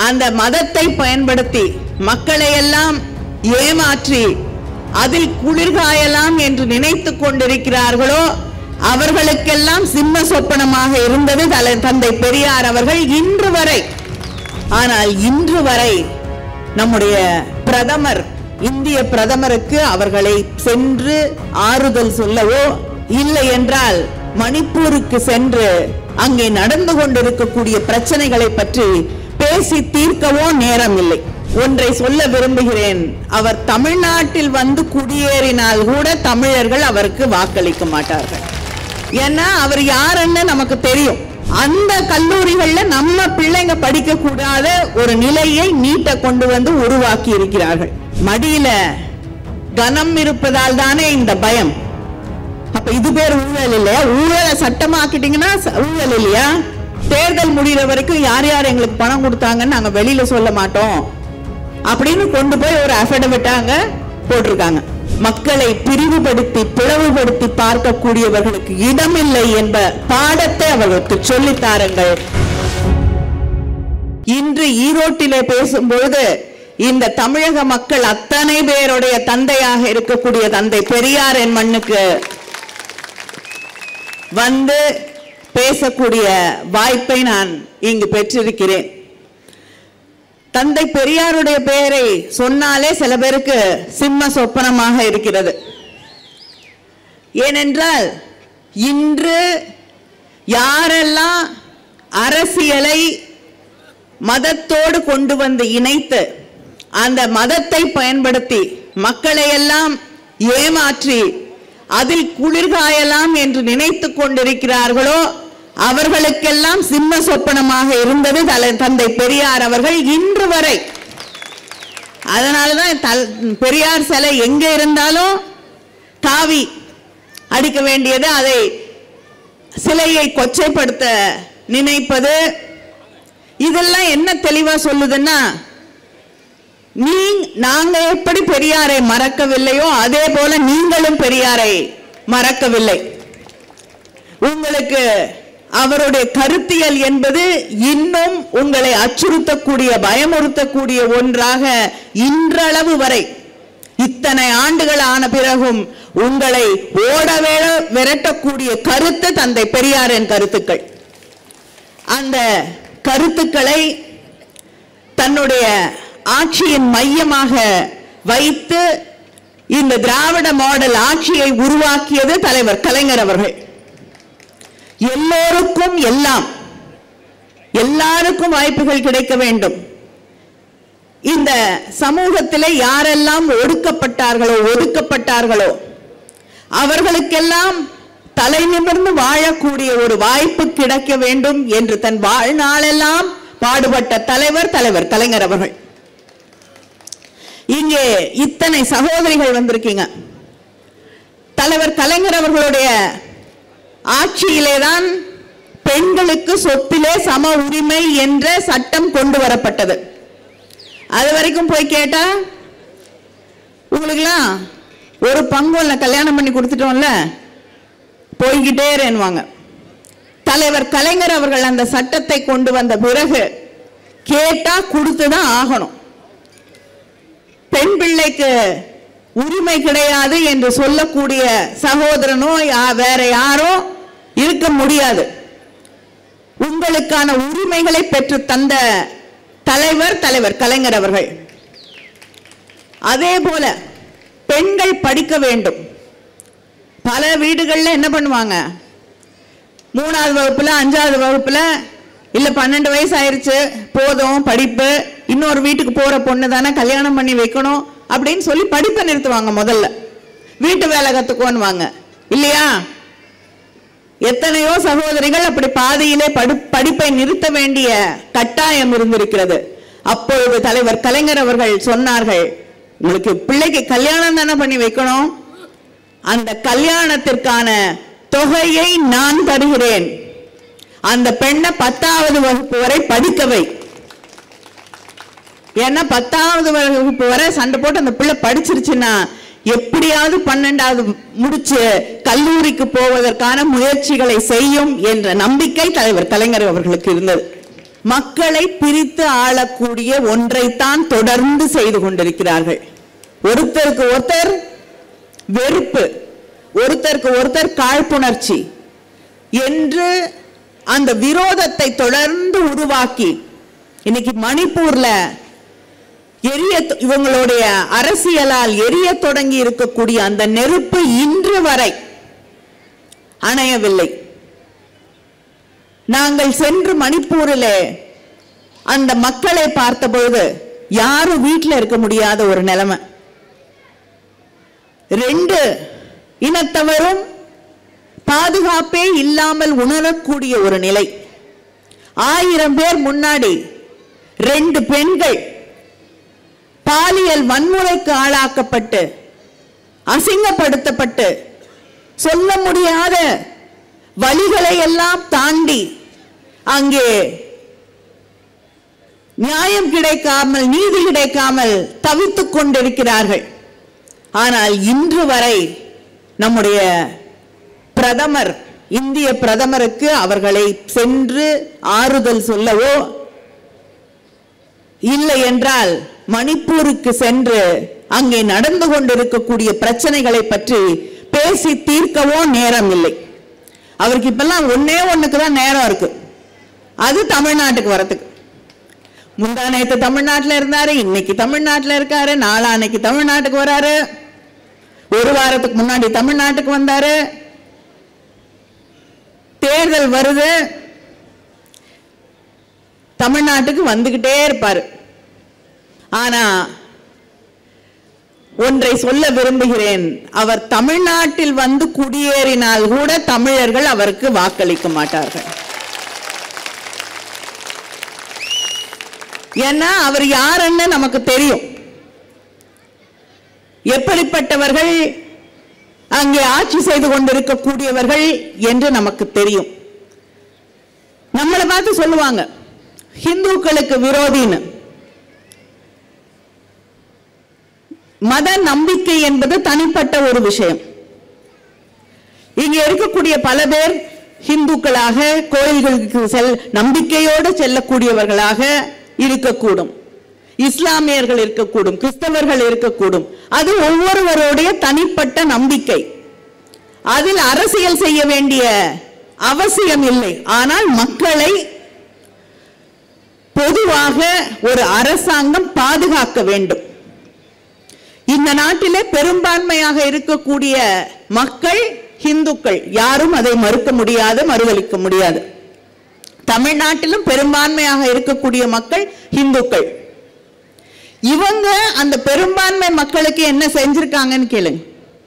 அந்த மதத்தை பயன்படுத்தி மக்களை எல்லாம் ஏமாற்றி அதில் குளிர்காயலாம் என்று நினைத்துக் கொண்டிருக்கிறார்களோ அவர்களுக்கெல்லாம் சிம்ம சொப்பனமாக இருந்தது தலை தந்தை பெரியார் அவர்கள் இன்று வரை ஆனால் இன்று வரை நம்முடைய பிரதமர் இந்திய பிரதமருக்கு அவர்களை சென்று ஆறுதல் சொல்லவோ இல்லை என்றால் மணிப்பூருக்கு சென்று அங்கே நடந்து கொண்டிருக்கக்கூடிய பிரச்சனைகளை பற்றி பேசி தீர்க்கவோ நேரம் இல்லை ஒன்றை சொல்ல விரும்புகிறேன் அவர் தமிழ்நாட்டில் வந்து குடியேறினால் கூட தமிழர்கள் அவருக்கு வாக்களிக்க மாட்டார்கள் ஏன்னா அவர் யாருன்னு நமக்கு தெரியும் அந்த கல்லூரிகள்ல நம்ம பிள்ளைங்க படிக்க கூடாத ஒரு நிலையை நீட்ட கொண்டு வந்து உருவாக்கி இருக்கிறார்கள் மடியில கனம் இருப்பதால் தானே இந்த பயம் அப்ப இது பேர் ஊழல் இல்லையா ஊழலை சட்டமாக்கிட்டீங்கன்னா ச- ஊழல் இல்லையா தேர்தல் முடிகிற வரைக்கும் யார் யார் எங்களுக்கு பணம் கொடுத்தாங்கன்னு நாங்க வெளியில சொல்ல மாட்டோம் அப்படின்னு கொண்டு போய் ஒரு அஃபிடவிட்டாங்க போட்டிருக்காங்க மக்களை பிரிவுபடுத்தி பிளவுபடுத்தி பார்க்கக்கூடியவர்களுக்கு இடமில்லை என்ப பாடத்தை அவர்களுக்கு சொல்லித் தாருங்கள் இன்று ஈரோட்டிலே பேசும்பொழுது இந்த தமிழக மக்கள் அத்தனை பேருடைய தந்தையாக இருக்கக்கூடிய தந்தை பெரியார் என் மண்ணுக்கு வந்து பேசக்கூடிய வாய்ப்பை நான் இங்கு பெற்றிருக்கிறேன் தந்தை பெரியாருடைய பெயரை சொன்னாலே சில பேருக்கு சிம்ம சொப்பனமாக இருக்கிறது ஏனென்றால் இன்று யாரெல்லாம் அரசியலை மதத்தோடு கொண்டு வந்து இணைத்து அந்த மதத்தை பயன்படுத்தி மக்களை எல்லாம் ஏமாற்றி அதில் குளிர்காயலாம் என்று நினைத்துக் கொண்டிருக்கிறார்களோ அவர்களுக்கெல்லாம் சிம்ம சொப்பனமாக இருந்தது தலை தந்தை பெரியார் அவர்கள் இன்று வரை அதனாலதான் தல் பெரியார் சிலை எங்க இருந்தாலும் காவி அடிக்க வேண்டியது அதை சிலையை கொச்சைப்படுத்த நினைப்பது இதெல்லாம் என்ன தெளிவா சொல்லுதுன்னா நீ நாங்க எப்படி பெரியாரை மறக்கவில்லையோ அதே போல நீங்களும் பெரியாரை மறக்கவில்லை உங்களுக்கு அவருடைய கருத்தியல் என்பது இன்னும் உங்களை அச்சுறுத்தக்கூடிய பயமுறுத்தக்கூடிய ஒன்றாக இன்றளவு வரை இத்தனை ஆண்டுகள் ஆன பிறகும் உங்களை ஓடவே விரட்டக்கூடிய கருத்து தந்தை பெரியாரின் கருத்துக்கள் அந்த கருத்துக்களை தன்னுடைய ஆட்சியின் மையமாக வைத்து இந்த திராவிட மாடல் ஆட்சியை உருவாக்கியது தலைவர் கலைஞர் அவர்கள் எல்லோருக்கும் எல்லாம் எல்லாருக்கும் வாய்ப்புகள் கிடைக்க வேண்டும் இந்த சமூகத்திலே யாரெல்லாம் ஒடுக்கப்பட்டார்களோ ஒதுக்கப்பட்டார்களோ அவர்களுக்கெல்லாம் தலை நிமிர்ந்து வாழக்கூடிய ஒரு வாய்ப்பு கிடைக்க வேண்டும் என்று தன் வாழ்நாளெல்லாம் பாடுபட்ட தலைவர் தலைவர் கலைஞர் அவர்கள் இங்கே இத்தனை சகோதரிகள் வந்திருக்கீங்க தலைவர் கலைஞர் அவர்களுடைய ஆட்சியிலேதான் பெண்களுக்கு சொத்திலே சம உரிமை என்ற சட்டம் கொண்டு வரப்பட்டது அது வரைக்கும் போய் கேட்டா உங்களுக்குலாம் ஒரு பங்குல கல்யாணம் பண்ணி கொடுத்துட்டோம்ல போய்கிட்டே இருவாங்க தலைவர் கலைஞர் அவர்கள் அந்த சட்டத்தை கொண்டு வந்த பிறகு கேட்டா கொடுத்துதான் ஆகணும் பெண் பிள்ளைக்கு உரிமை கிடையாது என்று சொல்லக்கூடிய சகோதரனோ யா- வேற யாரோ இருக்க முடியாது உங்களுக்கான உரிமைகளை பெற்று தந்த தலைவர் தலைவர் கலைஞர் அவர்கள் அதே போல பெண்கள் படிக்க வேண்டும் பல வீடுகள்ல என்ன பண்ணுவாங்க மூணாவது வகுப்புல அஞ்சாவது வகுப்புல இல்ல பன்னெண்டு வயசு ஆயிருச்சு போதும் படிப்பு இன்னொரு வீட்டுக்கு போற பொண்ணு தானே கல்யாணம் பண்ணி வைக்கணும் அப்படின்னு சொல்லி படிப்பை நிறுத்துவாங்க முதல்ல வீட்டு வேலை கத்துக்கோன்னுவாங்க இல்லையா எத்தனையோ சகோதரிகள் அப்படி பாதியிலே படு படிப்பை நிறுத்த வேண்டிய கட்டாயம் இருந்திருக்கிறது அப்பொழுது தலைவர் கலைஞர் அவர்கள் சொன்னார்கள் உங்களுக்கு பிள்ளைக்கு கல்யாணம் தானே பண்ணி வைக்கணும் அந்த கல்யாணத்திற்கான தொகையை நான் தருகிறேன் அந்த பெண்ணை பத்தாவது வகுப்பு வரை படிக்க வை ஏன்னா பத்தாவது வகுப்பு வரை சண்டை போட்டு அந்த பிள்ளை படிச்சிருச்சுன்னா எப்படியாவது பன்னெண்டாவது முடிச்சு கல்லூரிக்கு போவதற்கான முயற்சிகளை செய்யும் என்ற நம்பிக்கை தலைவர் கலைஞர் அவர்களுக்கு இருந்தது மக்களை பிரித்து ஆளக்கூடிய ஒன்றைத்தான் தொடர்ந்து செய்து கொண்டிருக்கிறார்கள் ஒருத்தருக்கு ஒருத்தர் வெறுப்பு ஒருத்தருக்கு ஒருத்தர் காழ்ப்புணர்ச்சி என்று அந்த விரோதத்தை தொடர்ந்து உருவாக்கி இன்னைக்கு மணிப்பூர்ல எரிய இவங்களுடைய அரசியலால் எரிய தொடங்கி இருக்கக்கூடிய அந்த நெருப்பு இன்று வரை அணையவில்லை நாங்கள் சென்று மணிப்பூரிலே அந்த மக்களை பார்த்தபொழுது யாரும் வீட்டில் இருக்க முடியாத ஒரு நிலைமை ரெண்டு இனத்தவரும் பாதுகாப்பே இல்லாமல் உணரக்கூடிய ஒரு நிலை ஆயிரம் பேர் முன்னாடி ரெண்டு பெண்கள் பாலியல் வன்முறைக்கு ஆளாக்கப்பட்டு அசிங்கப்படுத்தப்பட்டு சொல்ல முடியாத வழிகளை எல்லாம் தாண்டி அங்கே நியாயம் கிடைக்காமல் நீதி கிடைக்காமல் தவித்துக் கொண்டிருக்கிறார்கள் ஆனால் இன்று வரை நம்முடைய பிரதமர் இந்திய பிரதமருக்கு அவர்களை சென்று ஆறுதல் சொல்லவோ இல்லை என்றால் மணிப்பூருக்கு சென்று அங்கே நடந்து கொண்டிருக்கக்கூடிய பிரச்சனைகளை பற்றி பேசி தீர்க்கவோ நேரம் இல்லை அவருக்கு இப்பெல்லாம் ஒன்னே ஒண்ணுக்கு தான் நேரம் இருக்கு அது தமிழ்நாட்டுக்கு வரத்துக்கு முந்தா நேத்து தமிழ்நாட்டுல இருந்தாரு இன்னைக்கு தமிழ்நாட்டுல இருக்காரு நாளான்னைக்கு தமிழ்நாட்டுக்கு வராரு ஒரு வாரத்துக்கு முன்னாடி தமிழ்நாட்டுக்கு வந்தாரு தேர்தல் வருது தமிழ்நாட்டுக்கு வந்துகிட்டே இருப்பாரு ஆனா ஒன்றை சொல்ல விரும்புகிறேன் அவர் தமிழ்நாட்டில் வந்து குடியேறினால் கூட தமிழர்கள் அவருக்கு வாக்களிக்க மாட்டார்கள் ஏன்னா அவர் யாருன்னு நமக்கு தெரியும் எப்படிப்பட்டவர்கள் அங்கே ஆட்சி செய்து கொண்டிருக்கக்கூடியவர்கள் என்று நமக்கு தெரியும் நம்மளை பார்த்து சொல்லுவாங்க ஹிந்துக்களுக்கு விரோதின்னு மத நம்பிக்கை என்பது தனிப்பட்ட ஒரு விஷயம் இங்க இருக்கக்கூடிய பல பேர் ஹிந்துக்களாக கோயில்களுக்கு செல் நம்பிக்கையோடு செல்லக்கூடியவர்களாக இருக்கக்கூடும் இஸ்லாமியர்கள் இருக்கக்கூடும் கிறிஸ்தவர்கள் இருக்கக்கூடும் அது ஒவ்வொருவருடைய தனிப்பட்ட நம்பிக்கை அதில் அரசியல் செய்ய வேண்டிய அவசியம் இல்லை ஆனால் மக்களை பொதுவாக ஒரு அரசாங்கம் பாதுகாக்க வேண்டும் இந்த நாட்டிலே பெரும்பான்மையாக இருக்கக்கூடிய மக்கள் ஹிந்துக்கள் யாரும் அதை மறுக்க முடியாது மறுதளிக்க முடியாது தமிழ்நாட்டிலும் பெரும்பான்மையாக இருக்கக்கூடிய மக்கள் ஹிந்துக்கள் இவங்க அந்த பெரும்பான்மை மக்களுக்கு என்ன செஞ்சிருக்காங்கன்னு கேளுங்க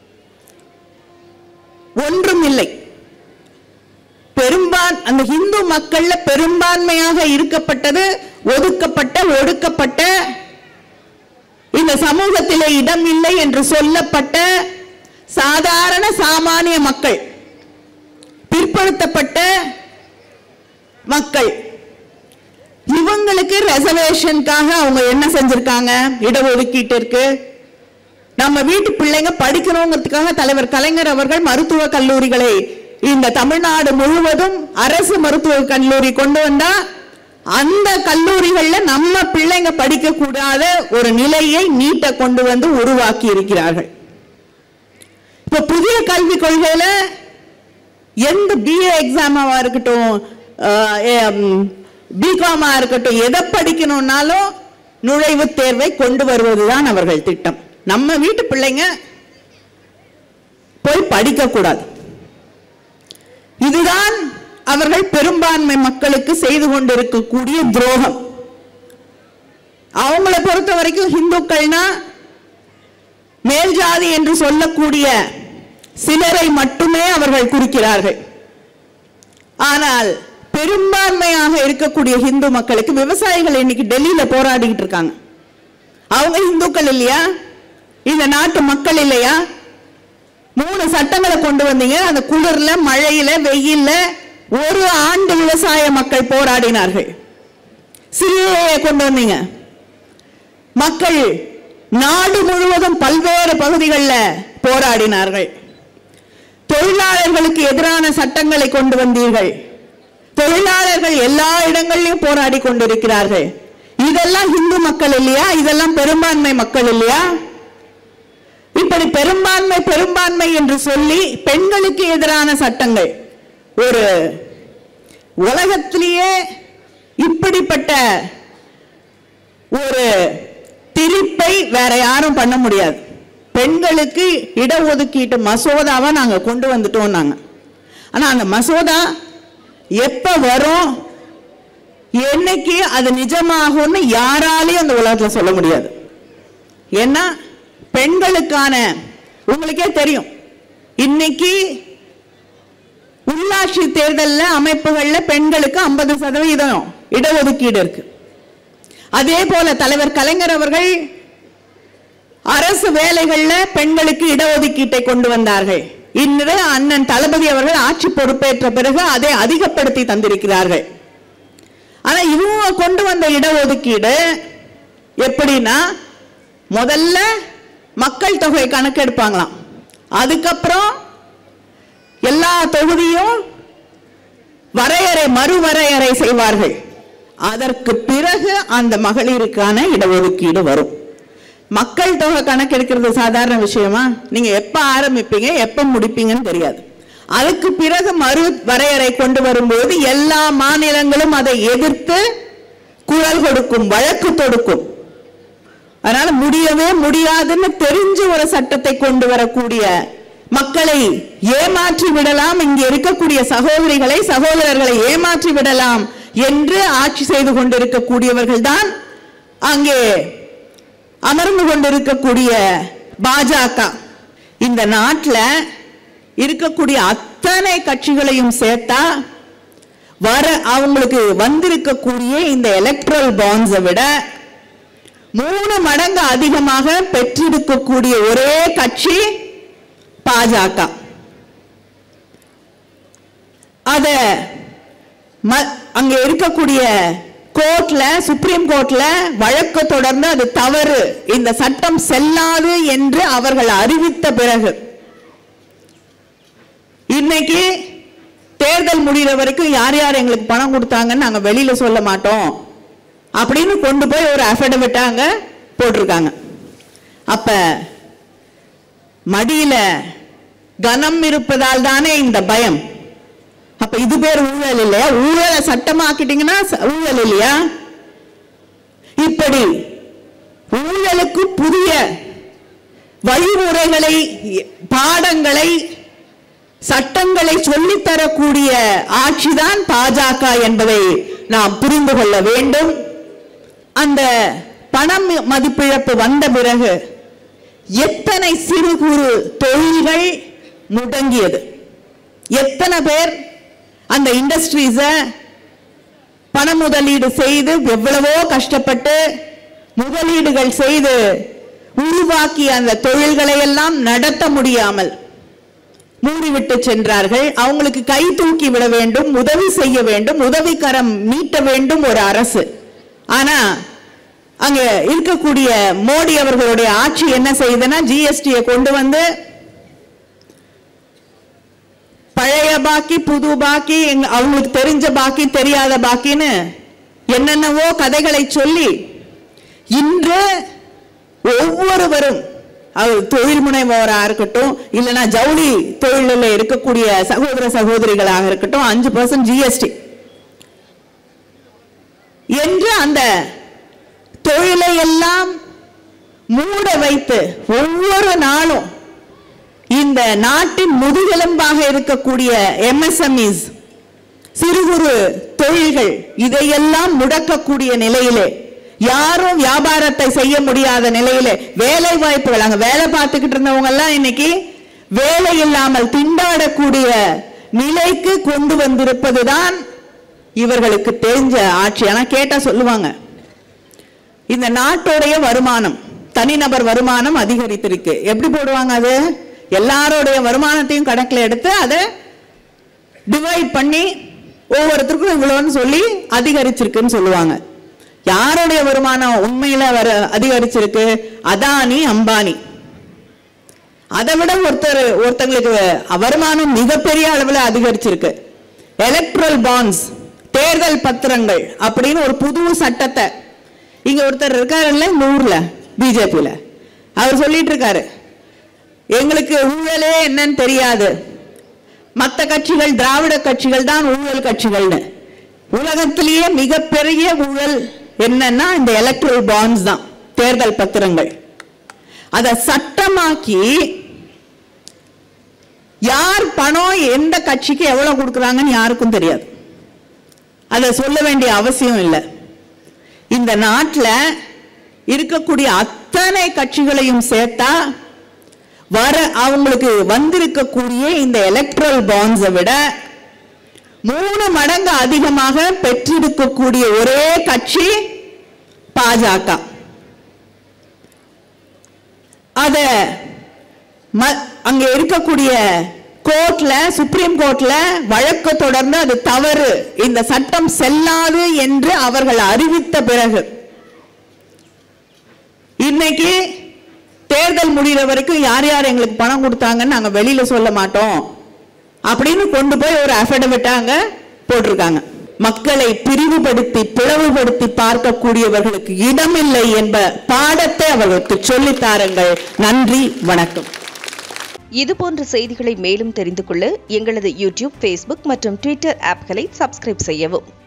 ஒன்றும் இல்லை பெரும்பான் அந்த இந்து மக்கள்ல பெரும்பான்மையாக இருக்கப்பட்டது ஒதுக்கப்பட்ட ஒடுக்கப்பட்ட இந்த சமூகத்திலே இடம் இல்லை என்று சொல்லப்பட்ட சாதாரண சாமானிய மக்கள் பிற்படுத்தப்பட்ட மக்கள் இவங்களுக்கு ரெசர்வேஷனுக்காக அவங்க என்ன செஞ்சிருக்காங்க இடஒதுக்கீட்டிற்கு நம்ம வீட்டு பிள்ளைங்க படிக்கணுங்கிறதுக்காக தலைவர் கலைஞர் அவர்கள் மருத்துவ கல்லூரிகளை இந்த தமிழ்நாடு முழுவதும் அரசு மருத்துவ கல்லூரி கொண்டு வந்தா அந்த கல்லூரிகள்ல நம்ம பிள்ளைங்க படிக்க கூடாத ஒரு நிலையை நீட்ட கொண்டு வந்து உருவாக்கி இருக்கிறார்கள் இப்ப புதிய கல்விக் கொள்கையில எந்த பிஏ எக்ஸாமாவா இருக்கட்டும் பிகாமா இருக்கட்டும் எதை படிக்கணும்னாலும் நுழைவுத் தேர்வை கொண்டு வருவதுதான் அவர்கள் திட்டம் நம்ம வீட்டு பிள்ளைங்க போய் படிக்க கூடாது இதுதான் அவர்கள் பெரும்பான்மை மக்களுக்கு செய்து கொண்டிருக்கக்கூடிய துரோகம் அவங்கள பொறுத்த வரைக்கும் இந்துக்கள்னா மேல் ஜாதி என்று சொல்லக்கூடிய சிலரை மட்டுமே அவர்கள் குறிக்கிறார்கள் ஆனால் பெரும்பான்மையாக இருக்கக்கூடிய இந்து மக்களுக்கு விவசாயிகள் இன்னைக்கு டெல்லியில போராடிக்கிட்டு இருக்காங்க அவங்க இந்துக்கள் இல்லையா இந்த நாட்டு மக்கள் இல்லையா மூணு சட்டங்களை கொண்டு வந்தீங்க அந்த குளிர்ல மழையில வெயில்ல ஒரு ஆண்டு விவசாய மக்கள் போராடினார்கள் சிறிய கொண்டு வந்தீங்க மக்கள் நாடு முழுவதும் பல்வேறு பகுதிகளில் போராடினார்கள் தொழிலாளர்களுக்கு எதிரான சட்டங்களை கொண்டு வந்தீர்கள் தொழிலாளர்கள் எல்லா இடங்களிலும் போராடி கொண்டிருக்கிறார்கள் இதெல்லாம் இந்து மக்கள் இல்லையா இதெல்லாம் பெரும்பான்மை மக்கள் இல்லையா இப்படி பெரும்பான்மை பெரும்பான்மை என்று சொல்லி பெண்களுக்கு எதிரான சட்டங்கள் ஒரு உலகத்திலேயே இப்படிப்பட்ட ஒரு திரிப்பை வேற யாரும் பண்ண முடியாது பெண்களுக்கு இடஒதுக்கீட்டு மசோதாவை நாங்க கொண்டு வந்துட்டோம் நாங்க ஆனா அந்த மசோதா எப்ப வரும் என்னைக்கு அது நிஜமாகும்னு யாராலையும் அந்த உலகத்துல சொல்ல முடியாது ஏன்னா பெண்களுக்கான உங்களுக்கே தெரியும் இன்னைக்கு உள்ளாட்சி தேர்தல்ல அமைப்புகள்ல பெண்களுக்கு ஐம்பது சதவீதம் இடஒதுக்கீடு இருக்கு அதே போல தலைவர் கலைஞர் அவர்கள் அரசு வேலைகள்ல பெண்களுக்கு இடஒதுக்கீட்டை கொண்டு வந்தார்கள் இன்று அண்ணன் தளபதி அவர்கள் ஆட்சி பொறுப்பேற்ற பிறகு அதை அதிகப்படுத்தி தந்திருக்கிறார்கள் ஆனா இவங்க கொண்டு வந்த இடஒதுக்கீடு எப்படின்னா முதல்ல மக்கள் தொகை கணக்கெடுப்பாங்களாம் அதுக்கப்புறம் எல்லா தொகுதியும் வரையறை மறுவரையறை செய்வார்கள் அதற்கு பிறகு அந்த மகளிருக்கான இடஒதுக்கீடு வரும் மக்கள் தொகை கணக்கெடுக்கிறது சாதாரண விஷயமா நீங்க எப்ப ஆரம்பிப்பீங்க எப்ப முடிப்பீங்கன்னு தெரியாது அதுக்கு பிறகு மறு வரையறை கொண்டு வரும்போது எல்லா மாநிலங்களும் அதை எதிர்த்து குரல் கொடுக்கும் வழக்கு தொடுக்கும் அதனால முடியவே முடியாதுன்னு தெரிஞ்சு ஒரு சட்டத்தை கொண்டு வரக்கூடிய மக்களை ஏமாற்றி விடலாம் இங்கே இருக்கக்கூடிய சகோதரிகளை சகோதரர்களை ஏமாற்றி விடலாம் என்று ஆட்சி செய்து கொண்டிருக்கக்கூடியவர்கள் தான் அங்கே அமர்ந்து கொண்டிருக்கக்கூடிய பாஜக இந்த நாட்டில் இருக்கக்கூடிய அத்தனை கட்சிகளையும் சேர்த்தா வர அவங்களுக்கு வந்திருக்கக்கூடிய இந்த எலக்ட்ரல் பாண்ட்ஸை விட மூணு மடங்கு அதிகமாக பெற்றிருக்கக்கூடிய ஒரே கட்சி பாஜக அத ம- அங்க இருக்கக்கூடிய கோர்ட்ல சுப்ரீம் கோர்ட்ல வழக்கு தொடர்ந்து அது தவறு இந்த சட்டம் செல்லாது என்று அவர்கள் அறிவித்த பிறகு இன்னைக்கு தேர்தல் முடிகிற வரைக்கும் யார் யார் எங்களுக்கு பணம் கொடுத்தாங்கன்னு நாங்க வெளியில சொல்ல மாட்டோம் அப்படின்னு கொண்டு போய் ஒரு அஃபிடவிட் அங்க போட்டிருக்காங்க அப்ப மடியில கனம் இருப்பதால் தானே இந்த பயம் அப்ப இது பேர் ஊழல் இல்லையா ஊழலை சட்டமாக்கிட்டீங்கன்னா ச- ஊழல் இல்லையா இப்படி ஊழலுக்கு புதிய வழிமுறைகளை பாடங்களை சட்டங்களை சொல்லித் தரக்கூடிய ஆட்சிதான் பாஜக என்பதை நாம் புரிந்து கொள்ள வேண்டும் அந்த பணம் மதிப்பிழப்பு வந்த பிறகு எத்தனை சிறு குறு தொழில்கள் முடங்கியது எத்தனை பேர் அந்த இண்டஸ்ட்ரீஸ பண முதலீடு செய்து எவ்வளவோ கஷ்டப்பட்டு முதலீடுகள் செய்து உருவாக்கிய அந்த தொழில்களை எல்லாம் நடத்த முடியாமல் மூடிவிட்டு சென்றார்கள் அவங்களுக்கு கை தூக்கி விட வேண்டும் உதவி செய்ய வேண்டும் உதவிக்கரம் நீட்ட வேண்டும் ஒரு அரசு ஆனா அங்க இருக்கக்கூடிய மோடி அவர்களுடைய ஆட்சி என்ன செய்யுதுன்னா ஜிஎஸ்டியை கொண்டு வந்து பழைய பாக்கி புது பாக்கி எங்க- அவங்களுக்கு தெரிஞ்ச பாக்கி தெரியாத பாக்கின்னு என்னென்னவோ கதைகளை சொல்லி இன்று ஒவ்வொருவரும் அவர் தொழில் முனைவோராக இருக்கட்டும் இல்லைன்னா ஜவுளி தொழிலில் இருக்கக்கூடிய சகோதர சகோதரிகளாக இருக்கட்டும் அஞ்சு பர்சன்ட் ஜிஎஸ்டி என்று அந்த தொழிலை எல்லாம் மூட வைத்து ஒவ்வொரு நாளும் இந்த நாட்டின் முதுகெலும்பாக இருக்கக்கூடிய எம்எஸ்எம்இஸ் சிறு குறு தொழில்கள் இதையெல்லாம் முடக்கக்கூடிய நிலையிலே யாரும் வியாபாரத்தை செய்ய முடியாத நிலையிலே வேலை வாய்ப்புகள் அங்க வேலை பார்த்துக்கிட்டு இருந்தவங்க எல்லாம் இன்னைக்கு வேலை இல்லாமல் திண்டாடக்கூடிய நிலைக்கு கொண்டு வந்திருப்பதுதான் இவர்களுக்கு தெரிஞ்ச ஆட்சி ஆனா கேட்டா சொல்லுவாங்க இந்த நாட்டோடைய வருமானம் தனிநபர் வருமானம் அதிகரித்திருக்கு எப்படி போடுவாங்க அது எல்லாரோடைய வருமானத்தையும் கணக்கில் எடுத்து அதை டிவைட் பண்ணி ஒவ்வொருத்தருக்கும் இவ்வளோன்னு சொல்லி அதிகரிச்சிருக்குன்னு சொல்லுவாங்க யாருடைய வருமானம் உண்மையில வர அதிகரிச்சிருக்கு அதானி அம்பானி அதை விட ஒருத்தர் ஒருத்தங்களுக்கு வருமானம் மிகப்பெரிய அளவில் அதிகரிச்சிருக்கு எலக்ட்ரல் பாண்ட்ஸ் தேர்தல் பத்திரங்கள் அப்படின்னு ஒரு புது சட்டத்தை இங்க ஒருத்தர் இருக்காருல்ல இந்த ஊர்ல பிஜேபியில அவர் சொல்லிட்டு இருக்காரு எங்களுக்கு ஊழலே என்னன்னு தெரியாது மற்ற கட்சிகள் திராவிட கட்சிகள் தான் ஊழல் கட்சிகள்னு உலகத்திலேயே மிகப்பெரிய ஊழல் என்னன்னா இந்த எலக்ட்ரல் பாண்ட்ஸ் தான் தேர்தல் பத்திரங்கள் அதை சட்டமாக்கி யார் பணம் எந்த கட்சிக்கு எவ்வளவு கொடுக்குறாங்கன்னு யாருக்கும் தெரியாது அதை சொல்ல வேண்டிய அவசியம் இல்லை இந்த நாட்டில் இருக்கக்கூடிய அத்தனை கட்சிகளையும் சேர்த்தா வர அவங்களுக்கு வந்திருக்கக்கூடிய இந்த எலக்ட்ரல் பாண்ட்ஸை விட மூணு மடங்கு அதிகமாக பெற்றிருக்கக்கூடிய ஒரே கட்சி பாஜக அத ம- அங்க இருக்கக்கூடிய கோர்ட்ல சுப்ரீம் கோர்ட்ல வழக்கு தொடர்ந்து அது தவறு இந்த சட்டம் செல்லாது என்று அவர்கள் அறிவித்த பிறகு இன்னைக்கு தேர்தல் முடிகிற வரைக்கும் யார் யார் எங்களுக்கு பணம் கொடுத்தாங்கன்னு நாங்க வெளியில சொல்ல மாட்டோம் அப்படின்னு கொண்டு போய் ஒரு அஃபிடவிட்டாங்க போட்டிருக்காங்க மக்களை பிரிவுபடுத்தி பிளவுபடுத்தி பார்க்கக்கூடியவர்களுக்கு இடமில்லை என்ப பாடத்தை அவர்களுக்கு சொல்லித் தாருங்கள் நன்றி வணக்கம் இதுபோன்ற செய்திகளை மேலும் தெரிந்து கொள்ள எங்களது யூடியூப் ஃபேஸ்புக் மற்றும் ட்விட்டர் ஆப்களை சப்ஸ்கிரைப் செய்யவும்